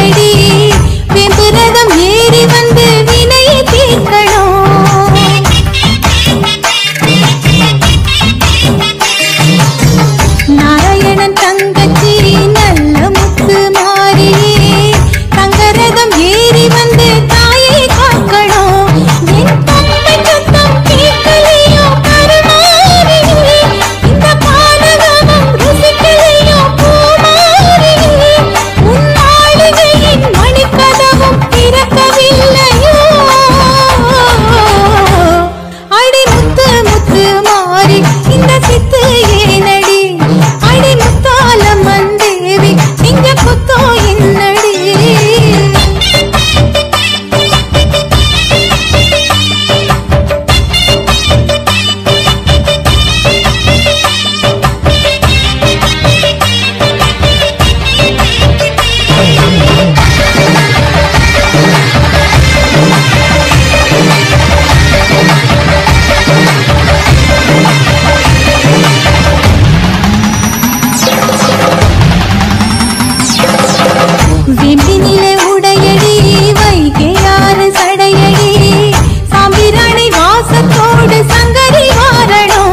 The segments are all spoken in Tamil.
உடையடி வெம்புரதம் ஏறி வந்து வினையை தீர்க்கணும் நாராயணன் தங்கச்சி நல்ல முத்து மாறியே தங்கரதம் ஏறி வந்து தாயை காக்கணும் என் தம்பி சுத்தம் கேட்கலையோ கருமாறியே இந்த பானகமும் ருசிக்கலையோ பூமாரியே உன் மாளிகையின் மணிக்கதவும் திறக்கவில்லையோ அடி முத்து முத்து மாறி இந்த சித்து ஏனடி அடி முத்தாலம்மன் தேவி இங்க குத்தோ என்னடி வெம்பினிலே உடையடி வைகையாறு சடையடி சாம்பிராணி வாசத்தோடு சங்கரி வாரணம்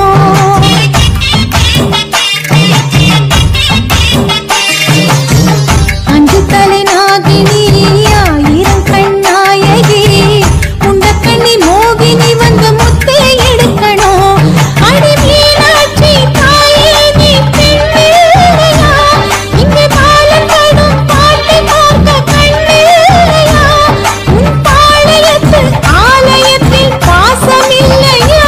அஞ்சு தலை நாகினி ஆயிரம் கண்ணாயகி உண்ட கண்ணி மோகினி வந்து முத்தே எடுக்கணும் அடி மீனாட்சி தாயே நீ பெண்ணில்லையா இங்கே பாலப்படும் பாட்டு பார்க்க கண்ணில்லையா உன் பாளையத்து ஆலயத்தில் பாசமில்லையா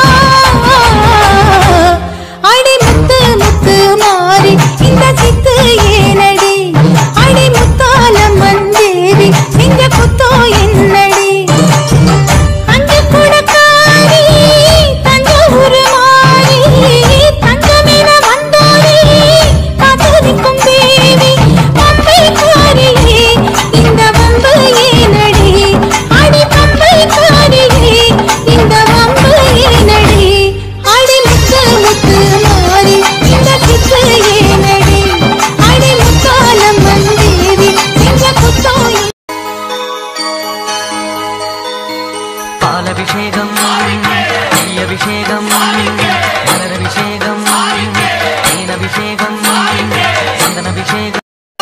அடி முத்து முத்து மாறி இந்த சித்து ஏனடி அடி முத்தாலம்மன் தேவி இங்க குத்தோ என்னடி அஞ்சு குடக்காரி தஞ்சாவூர் மாறி தங்கமென வந்தோரி காத்திருக்கும் தேவி பம்பைக்காரியே இந்த வம்பு ஏனடி அடி பம்பைக்காரியே இந்த வம்பு ஏனடி அடி முத்து முத்து மாறி இந்த சித்து ஏனடி அடி முத்தாலம்மன் தேவி இங்க குத்தோ பாலபிஷேகம் நெய்யபிஷேகம் மலரபிஷேகம் தேனபிஷேகம் சந்தனபிஷேகம்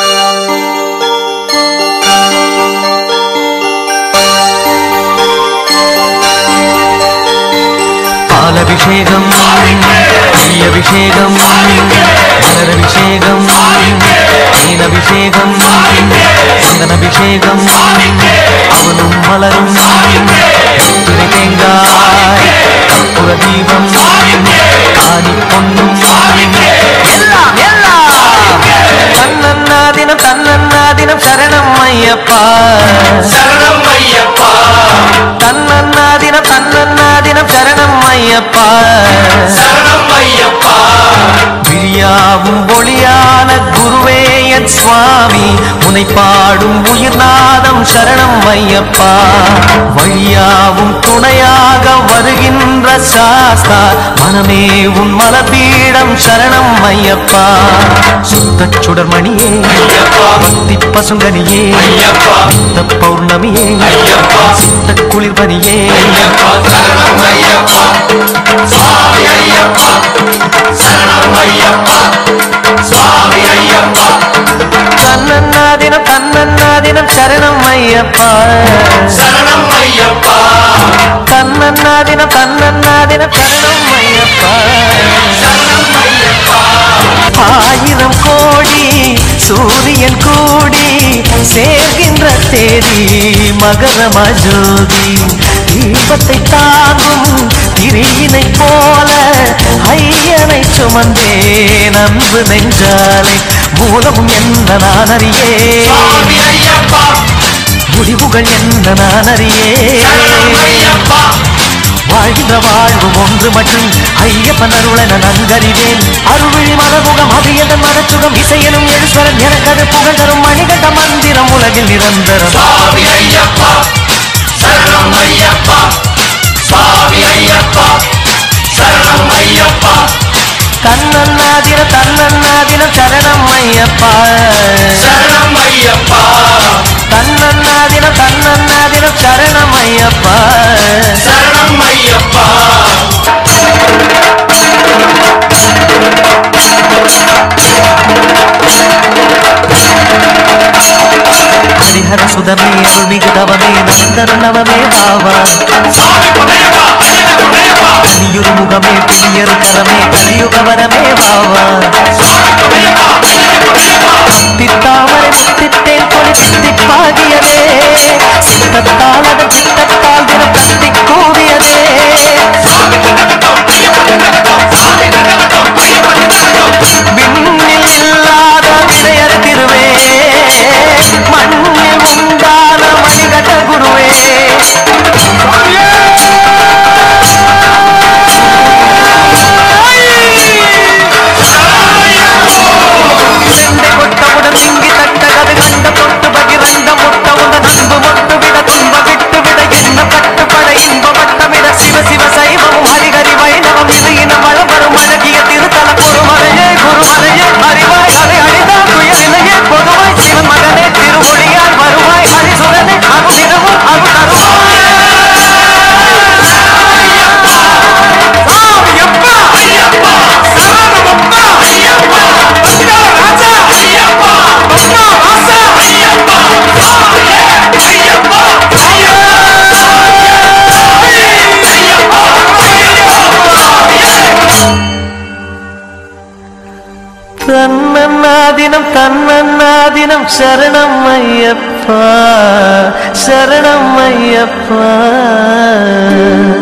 பாலபிஷேகம் நெய்யபிஷேகம் மலரபிஷேகம் தேனபிஷேகம் சந்தனபிஷேகம் அவனும் மலரும் துணை தேங்காய் கற்பூர தீபம் ஆணி பொன்னும் எல்லாம் எல்லாம் தன்னன்னா தினம் தன்னன்னா தினம் சரணம் ஐயப்பா சரணம் ஐயப்பா தன்னன்னா தினம் தன்னன்னா தினம் சரணம் ஐயப்பா சரணம் ஐயப்பா விழியாவும் ஒளியான குருவே என் சுவாமி உனை பாடும் உயிர்நாதம் சரணம் ஐயப்பா வழியாவும் துணையாக வருகின்ற சாஸ்தா மனமே உன் மலபீடம் சரணம் ஐயப்பா சுத்த சுடர்மணியே பக்தி பசுங்கனியே ஐயப்பா சுத்த பௌர்ணமியே ஐயப்பா சுத்த குளிர்பனியே ஐயப்பா சரணம் ஐயப்பா சுவாமி ஐயப்பா சரணம் ஐயப்பா சுவாமி ஐயப்பா தன்னன்னா தினம் தன்னன்னா தினம் சரணம் ஐயப்பா சரணம் ஐயப்பா தன்னன்னா தினம் தன்னன்னா தினம் சரணம் ஐயப்பா சரணம் ஐயப்பா ஆயிரம் கோடி சூரியன் கூடி சேர்கின்ற தேதி மகரம ஜோதி தீபத்தை தாங்கும் திரியினை போல ஐயனை சுமந்தேன் அன்பு நெஞ்சாலை மூலமும் என்ன நான் அறியே சுவாமி ஐயப்பா முடிவுகள் என்ன நான் அறியே சரணம் ஐயப்பா வாழ்கின்ற வாழ்வும் ஒன்று மட்டும் ஐயப்பன் அருளென நன்கறிவேன் அருள்விழி மலர்முகம் அது எதன் மனச்சுகம் இசையனும் எழுஸ்வரன் எனக்கது புகழ் தரும் மணிகண்ட மந்திரம் உலகில் நிரந்தரம் சுவாமி ஐயப்பா சரணம் ஐயப்பா சுவாமி ஐயப்பா சரணம் ஐயப்பா தன்னன்னாதினம் தன்னன்னாதினம் சரணம் ஐயப்பா சரணம் ஐயப்பா தன்னன்னாதினம் தன்னன்னாதினம் சரணம் ஐயப்பா சரணம் ஐயப்பா ஹரிஹர சுதமே அருள்மிகு தவமே நந்தன நவமே பாவா சாமி புனையப்பா ஐயன புனையப்பா கலியுரு முகமே புனியரு கரமே கலியுகவரமே பாவா சாமி புனையப்பா ஐயன புனையப்பா தித்தாமரை முத்திட்டேன் கொடி தித்திப்பாகியதே சித்தத்தால் அதன் சித்தத்தால் தினம் கத்தி கூவியதே சாமி தினகட்டும் ஐயப்ப தினகட்டும் சாமி தினகட்டும் ஐயப்ப தினகட்டும் விண்ணில் இல்லாத விடையர் திருவே மண்ணில் உண்டான மணிகண்ட குருவே செண்டை கொட்டவுடன் திங்கி தட்ட கது கண்ட தொட்டு பகிரண்ட முட்ட உந்த நண்பு மொட்டு விட துன்ப விட்டு விட என்ன கட்டுப்பட இன்ப வட்டமிட சிவ சிவ சைவமும் ஹரிஹரி வைணவம் இது இன வளம் வரும் அழகிய திருத்தல குருமலையே குருமலையே அறிவாய் அதை அழிந்தால் துயரிலையே பொதுவாய் சிவன் மகனே திருமொழியால் வருவாய் ஹரிசுரனே அருதினமும் அருள் தருவாய் ஐயப்பா ஐயப்பா சரணமப்பா ஐயப்பா பத்மராஜா ஐயப்பா பத்மவாசா ஐயப்பா சாமியே ஐயப்பா ஐயப்பா தன்னன்னாதினம் தன்னன்னாதினம் சரணம் ஐயப்பா சரணம் ஐயப்பா